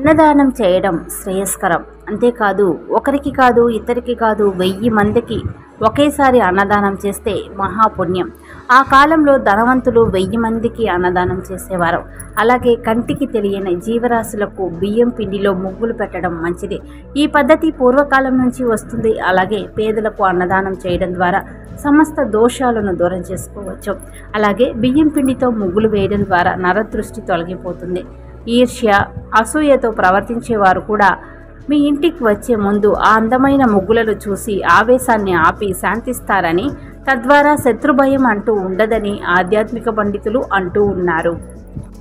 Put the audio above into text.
అన్నదానం చేయడం శ్రేయస్కరం అంతేకాదు ఒకరికి కాదు ఇద్దరికి కాదు వెయ్యి మందికి ఒకేసారి అన్నదానం చేస్తే మహాపుణ్యం ఆ కాలంలో ధనవంతులు వెయ్యి మందికి అన్నదానం చేసేవారు అలాగే కంటికి తెలియని జీవరాశులకు బియ్యం పిండిలో ముగ్గులు పెట్టడం మంచిది ఈ పద్ధతి పూర్వకాలం నుంచి వస్తుంది అలాగే పేదలకు అన్నదానం చేయడం ద్వారా సమస్త దోషాలను దూరం చేసుకోవచ్చు అలాగే బియ్యం పిండితో ముగ్గులు వేయడం ద్వారా నరదృష్టి తొలగిపోతుంది ఈర్ష్య అసూయతో ప్రవర్తించేవారు కూడా మీ ఇంటికి వచ్చే ముందు ఆ అందమైన ముగ్గులను చూసి ఆవేశాన్ని ఆపి శాంతిస్తారని తద్వారా శత్రుభయం అంటూ ఉండదని ఆధ్యాత్మిక పండితులు అంటూ ఉన్నారు